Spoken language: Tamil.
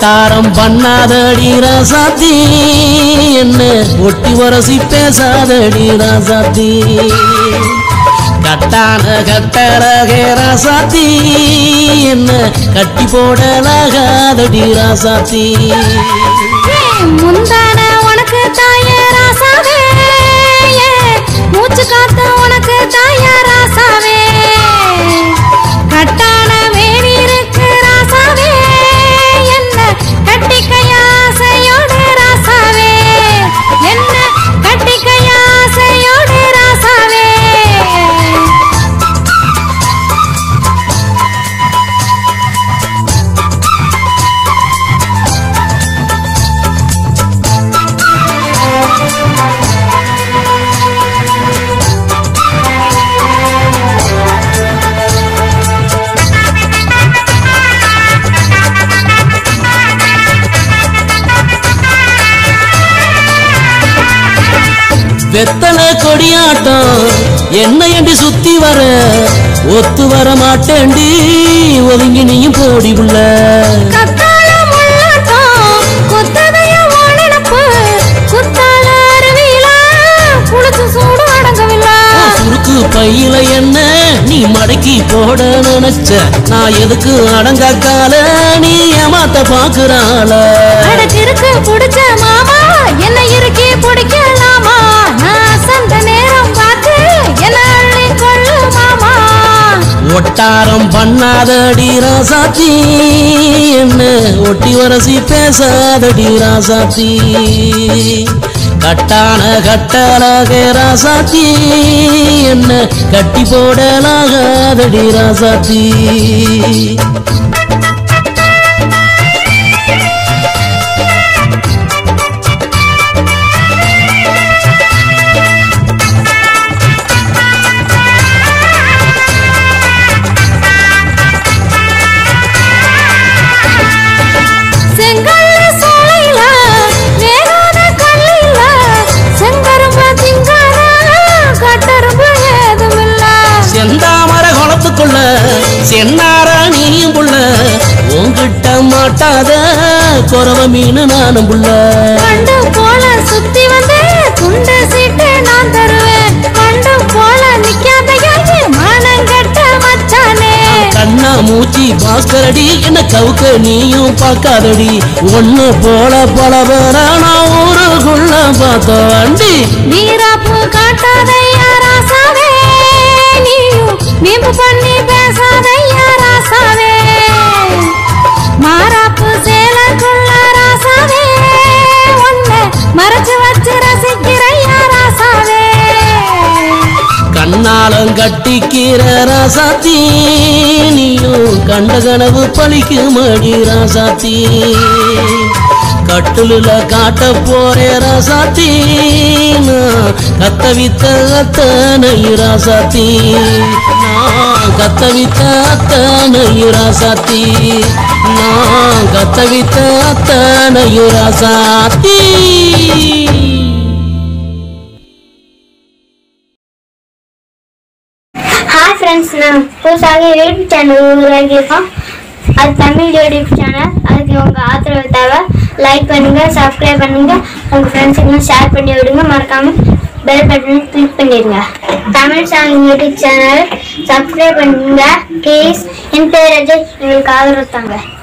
ஒட்டாரம் பண்ணாதடி ராசாத்தி என்ன ஒட்டி வரசி பேசாதடி ராசாத்தி கட்டான கட்டழகே ராசாத்தி என்ன கட்டி போடலாகாதடி ராசாத்தி முந்தான உனக்கு தாய ராசாவே மூச்சு காத்து உனக்கு தாய ராசாவே கட்டான வேணி இருக்கு ராசாவே என்ன கட்டிக்கையாசையோடு ராசாவே என்ன கட்டிக்கையாசையோடு ராசாவே வெத்தல கொடியாட்டம் என்ன எண்டி சுத்தி வர ஒத்து வர மாட்டேண்டி ஒதுங்கி நீயும் போடி உள்ள கத்தாழ முள்ளாட்டம், கொத்ததைய வானெனப்பு, குத்தால அருவியில, குளிச்சு சூடு அடங்கவில்லை. சுருக்கு பையில என்ன நீ மடக்கி போட நினைச்ச நான் எதுக்கு அடங்காக்கால நீ ஏமாத்த பாக்குறாள அட கிறுக்கு புடிச்ச மாமா, என்னை இறுக்கி பிடிக்கலாமா? நான் அசந்த நேரம் பார்த்து என்னை அள்ளிக் கொள்ளு மாமா. ஒட்டாரம் பண்ணாதடி ராசாத்தி என்ன ஒட்டி வரசி பேசாதடி ராசாத்தி கட்டான கட்டலாக ராசாத்தி என்ன கட்டி போடலாகாதடி ராசாத்தி செங்கல்ல சோலையில, வேகாத கல்லில, செங்கரும்பு திங்காத கட்டெரும்பு ஏதுமில்ல. செந்தாமர குளத்துக்குள்ள சென்னார நீயும் புள்ள உன்கிட்ட மாட்டாத குறவ மீன் நானும் புள்ள கண்டு போல சுத்தி வந்து துண்டு சீட்டு நான் தருவேன் கண்டு போல நிக்காத யாரு மானங்கட்ட மச்சானே கண்ணா மூச்சி பாஸ்கரடி என்ன கவுக்க நீயும் பார்க்காதடி ஒண்ணு போல பல பேர நான் ஊருக்குள்ள பார்த்த வண்டி வீராப்பு காட்டாதையா ராசாவே நீயும் வீம்பு பண்ணி பேசாதையா ராசாவே மாறாப்பு சேலக்குள்ள ராசாவே உன்னை மறைச்சு வச்சு ரசிக்கிறையா ராசாவே கண்ணாலம் கட்டிக்கிற ராசாத்தி நீயும் கண்ட கனவு பழிக்குமடி ராசாத்தி கட்டுலுல காட்ட போறே ராசாத்தி நான் கத்தவித்த அத்தனை ராசாத்தி நான் கத்தவித்த அத்தனை ராசாத்தி நான் கத்தவித்த அத்தனை ராசாத்தி ஹாய் ஃப்ரெண்ட்ஸ் நான் புதுசாக யூடியூப் சேனல் உருவாக்கியிருக்கோம் அது தமிழ் யூடியூப் சேனல் அதுக்கு உங்கள் ஆதரவு தேவை லைக் பண்ணுங்க சப்ஸ்கிரைப் பண்ணுங்க உங்கள் ஃப்ரெண்ட்ஸுக்கு ஷேர் பண்ணி விடுங்க மறக்காம பெல் பட்டனை கிளிக் பண்ணிடுங்க Tamil channel YouTube channel subscribe பண்ணுங்க ப்ளீஸ் என் பேர் அஜய் எங்களுக்கு ஆதரவு தாங்க